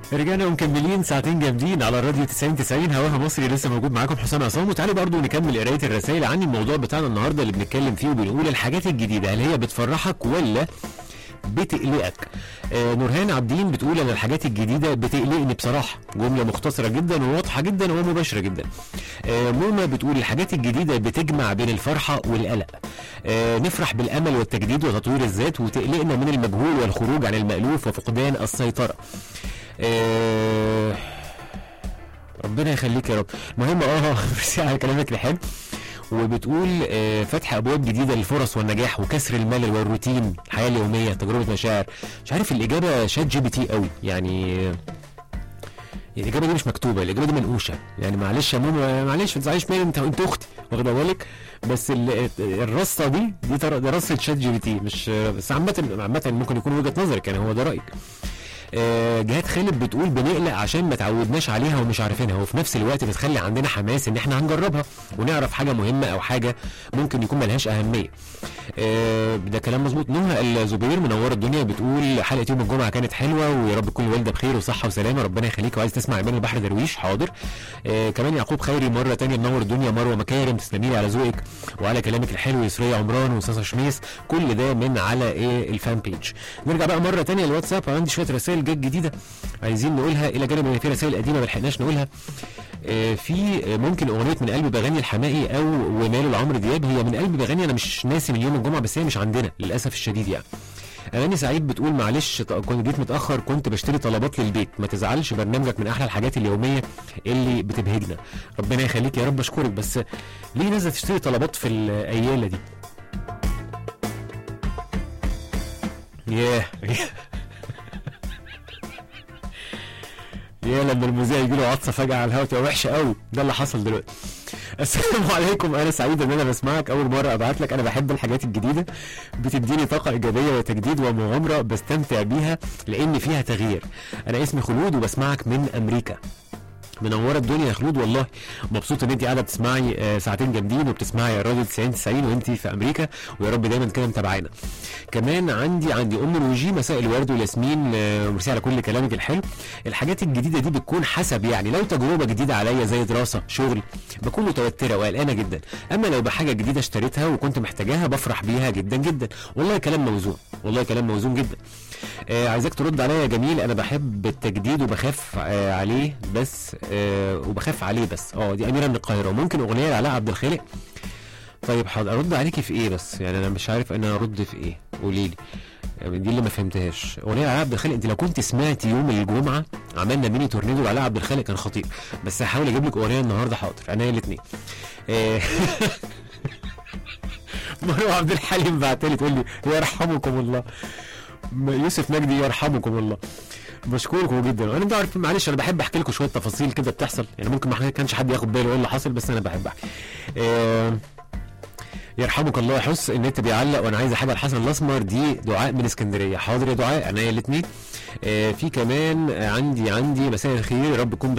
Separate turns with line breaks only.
رجعنا ومكملين ساعتين جامدين على الراديو 90 90 هواها مصري لسه موجود معاكم حسام عصام وتعالوا برضو نكمل قرايه الرسائل عن الموضوع بتاعنا النهارده اللي بنتكلم فيه وبنقول الحاجات الجديده هل هي بتفرحك ولا بتقلقك آه نورهان عابدين بتقول انا الحاجات الجديده بتقلقني بصراحه جمله مختصره جدا وواضحه جدا ومباشره جدا آه منى بتقول الحاجات الجديده بتجمع بين الفرحه والقلق آه نفرح بالامل والتجديد وتطوير الذات وتقلقنا من المجهول والخروج عن المالوف وفقدان السيطره آه ربنا يخليك يا رب المهم اه ميرسي على كلامك الحلو وبتقول آه، فتح ابواب جديده للفرص والنجاح وكسر الملل والروتين الحياه اليوميه تجربه مشاعر مش عارف الاجابه شات جي بي تي قوي يعني آه، الاجابه دي مش مكتوبه الاجابه دي منقوشه يعني معلش يا ماما معلش ما تزعليش مني انت انت اختي واخده بالك بس ال- الرصه دي دي تر- دي رصه شات جي بي تي مش بس عامه عامه ممكن يكون وجهه نظرك يعني هو ده رايك آه، جهاد خالد بتقول بنقلق عشان ما تعودناش عليها ومش عارفينها وفي نفس الوقت بتخلي عندنا حماس ان احنا هنجربها ونعرف حاجه مهمه او حاجه ممكن يكون ملهاش اهميه آه، ده كلام مظبوط نهى الزبير منوره الدنيا بتقول حلقه يوم الجمعه كانت حلوه ويا رب تكون الوالده بخير وصحه وسلامه ربنا يخليك وعايز تسمع ايمان البحر درويش حاضر آه كمان يعقوب خيري مره تانية منور الدنيا مروه مكارم تسلمي لي على ذوقك وعلى كلامك الحلو يسرية عمران وصاصه شميس كل ده من على ايه الفان بيج نرجع بقى مره تانية للواتساب عندي شويه رسائل جت جديده عايزين نقولها الى جانب ان في رسائل قديمه ما لحقناش نقولها آه، في آه، ممكن اغنيه من قلبي بغني الحمائي او وماله لعمرو دياب هي من قلبي بغني انا مش ناسي من يوم الجمعه بس هي مش عندنا للاسف الشديد يعني اماني سعيد بتقول معلش ط- كنت جيت متاخر كنت بشتري طلبات للبيت ما تزعلش برنامجك من احلى الحاجات اليوميه اللي بتبهجنا ربنا يخليك يا رب اشكرك بس ليه نازله تشتري طلبات في الاياله دي ياه يا لما المذيع يجي له عطسه فجاه على الهواء تبقى وحشه قوي ده اللي حصل دلوقتي السلام عليكم انا سعيد ان انا بسمعك اول مره ابعت لك انا بحب الحاجات الجديده بتديني طاقه ايجابيه وتجديد ومغامره بستمتع بيها لان فيها تغيير انا اسمي خلود وبسمعك من امريكا منوره الدنيا يا خلود والله مبسوط ان انت قاعده بتسمعي آه، ساعتين جامدين وبتسمعي الراديو 90 90 وانت في امريكا ويا رب دايما كده متابعانا كمان عندي عندي ام روجي مساء الورد والياسمين آه، ميرسي على كل كلامك الحلو الحاجات الجديده دي بتكون حسب يعني لو تجربه جديده عليا زي دراسه شغل بكون متوتره وقلقانه جدا اما لو بحاجه جديده اشتريتها وكنت محتاجاها بفرح بيها جدا جدا والله كلام موزون والله كلام موزون جدا آه عايزاك ترد عليا يا جميل انا بحب التجديد وبخاف آه عليه بس آه وبخاف عليه بس اه دي اميره من القاهره وممكن اغنيه لعلاء عبد الخالق طيب حاضر ارد عليكي في ايه بس يعني انا مش عارف انا ارد في ايه قولي لي يعني دي اللي ما فهمتهاش اغنيه لعلاء عبد الخالق انت لو كنت سمعتي يوم الجمعه عملنا ميني تورنيدو لعلاء عبد الخالق كان خطير بس هحاول اجيب لك اغنيه النهارده حاضر انا الاثنين مروه عبد الحليم بعتلي تقول لي يرحمكم الله م- يوسف مجدي يرحمكم الله بشكركم جدا وانا انت عارف معلش انا بحب احكي لكم شويه تفاصيل كده بتحصل يعني ممكن ما كانش حد ياخد باله ايه اللي حصل بس انا بحب احكي آه يرحمك الله يا حس النت بيعلق وانا عايز حاجه الحسن الاسمر دي دعاء من اسكندريه حاضر يا دعاء انا الاثنين آه في كمان آه، عندي عندي مساء الخير يا رب تكون